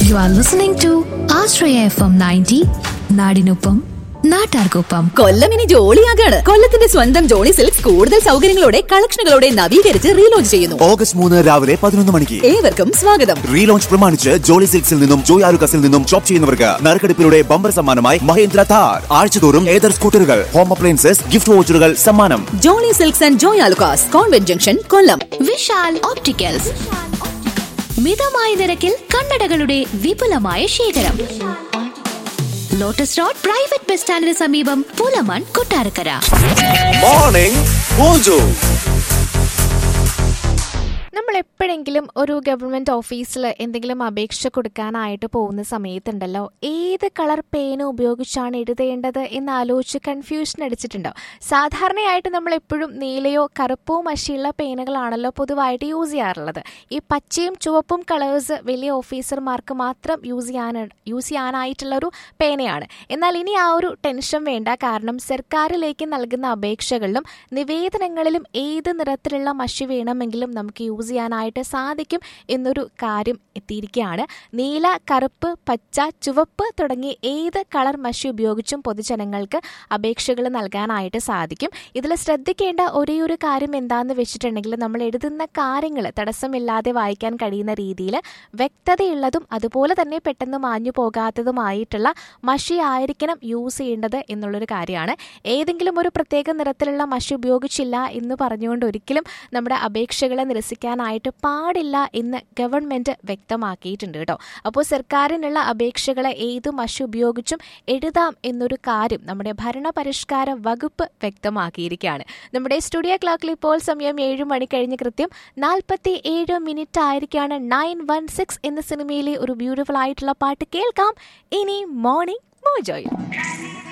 U are listening to Ashraya F M ninety നാടിനൊപ്പം നാട്ടാർക്കൊപ്പം കൊല്ലം ഇനി ജോളിയാകാണ് കൊല്ലത്തിന്റെ സ്വന്തം ജോളി സിൽക്സ് കൂടുതൽ സൗകര്യങ്ങളോടെ കളക്ഷനുകളോടെ നവീകരിച്ച് റീലോഞ്ച് ചെയ്യുന്നു ഓഗസ്റ്റ് മൂന്ന് രാവിലെ പതിനൊന്ന് മണിക്ക് ഏവർക്കും സ്വാഗതം റീലോഞ്ച് പ്രമാണിച്ച് ജോളി സിൽക്സിൽ നിന്നും ജോയ് ആലുക്കസിൽ നിന്നും ഷോപ്പ് ചെയ്യുന്നവർക്ക് നറുക്കെടുപ്പിലൂടെ ബമ്പർ സമ്മാനമായി മഹേന്ദ്ര താർ ആഴ്ചതോറും ഏതർ സ്കൂട്ടറുകൾ ഹോം അപ്ലയൻസസ് ഗിഫ്റ്റ് വോച്ചറുകൾ സമ്മാനം Jolly silks and Joy Alukkas convent junction Kollam Vishal opticals മിതമായ നിരക്കിൽ കണ്ണടകളുടെ വിപുലമായ ശേഖരം ലോട്ടസ് റോഡ് പ്രൈവറ്റ് ബസ് സ്റ്റാൻഡിന് സമീപം പുലമൺ കൊട്ടാരക്കര മോർണിംഗ് മോജോ നമ്മൾ എപ്പോഴെങ്കിലും ഒരു ഗവൺമെന്റ് ഓഫീസിൽ എന്തെങ്കിലും അപേക്ഷ കൊടുക്കാനായിട്ട് പോകുന്ന സമയത്തുണ്ടല്ലോ ഏത് കളർ പേന ഉപയോഗിച്ചാണ് എഴുതേണ്ടത് എന്ന് ആലോചിച്ച് കൺഫ്യൂഷൻ അടിച്ചിട്ടുണ്ടോ സാധാരണയായിട്ട് നമ്മൾ എപ്പോഴും നീലയോ കറുപ്പോ മഷിയുള്ള പേനകളാണല്ലോ പൊതുവായിട്ട് യൂസ് ചെയ്യാറുള്ളത് ഈ പച്ചയും ചുവപ്പും കളേഴ്സ് വലിയ ഓഫീസർമാർക്ക് മാത്രം യൂസ് ചെയ്യാൻ യൂസ് ചെയ്യാനായിട്ടുള്ള ഒരു പേനയാണ് എന്നാൽ ഇനി ആ ഒരു ടെൻഷൻ വേണ്ട കാരണം സർക്കാരിലേക്ക് നൽകുന്ന അപേക്ഷകളിലും നിവേദനങ്ങളിലും ഏത് നിറത്തിലുള്ള മഷി വേണമെങ്കിലും നമുക്ക് യൂസ് ചെയ്യാനായിട്ട് സാധിക്കും എന്നൊരു കാര്യം എത്തിയിരിക്കുകയാണ് നീല കറുപ്പ് പച്ച ചുവപ്പ് തുടങ്ങി ഏത് കളർ മഷി ഉപയോഗിച്ചും പൊതുജനങ്ങൾക്ക് അപേക്ഷകൾ നൽകാനായിട്ട് സാധിക്കും ഇതിൽ ശ്രദ്ധിക്കേണ്ട ഒരേ ഒരു കാര്യം എന്താണെന്ന് വെച്ചിട്ടുണ്ടെങ്കിൽ നമ്മൾ എഴുതുന്ന കാര്യങ്ങൾ തടസ്സമില്ലാതെ വായിക്കാൻ കഴിയുന്ന രീതിയിൽ വ്യക്തതയുള്ളതും അതുപോലെ തന്നെ പെട്ടെന്ന് മാഞ്ഞു പോകാത്തതുമായിട്ടുള്ള മഷി ആയിരിക്കണം യൂസ് ചെയ്യേണ്ടത് എന്നുള്ളൊരു കാര്യമാണ് ഏതെങ്കിലും ഒരു പ്രത്യേക നിറത്തിലുള്ള മഷി ഉപയോഗിച്ചില്ല എന്ന് പറഞ്ഞുകൊണ്ട് ഒരിക്കലും നമ്മുടെ അപേക്ഷകളെ നിരസിക്കാനായിട്ട് പാടില്ല എന്ന് ഗവൺമെന്റ് വ്യക്തമാക്കിയിട്ടുണ്ട് കേട്ടോ അപ്പോൾ സർക്കാരിനുള്ള അപേക്ഷകളെ ഏത് മഷി ഉപയോഗിച്ചും എഴുതാം എന്നൊരു കാര്യം നമ്മുടെ ഭരണപരിഷ്കാര വകുപ്പ് വ്യക്തമാക്കിയിരിക്കുകയാണ് നമ്മുടെ സ്റ്റുഡിയോ ക്ലോക്കിൽ ഇപ്പോൾ സമയം ഏഴ് മണി കഴിഞ്ഞ് കൃത്യം നാൽപ്പത്തി ഏഴ് മിനിറ്റ് ആയിരിക്കാണ് നയൻ വൺ സിക്സ് എന്ന സിനിമയിലെ ഒരു ബ്യൂട്ടിഫുൾ ആയിട്ടുള്ള പാട്ട് കേൾക്കാം ഇനി മോർണിംഗ് മോജോയിൽ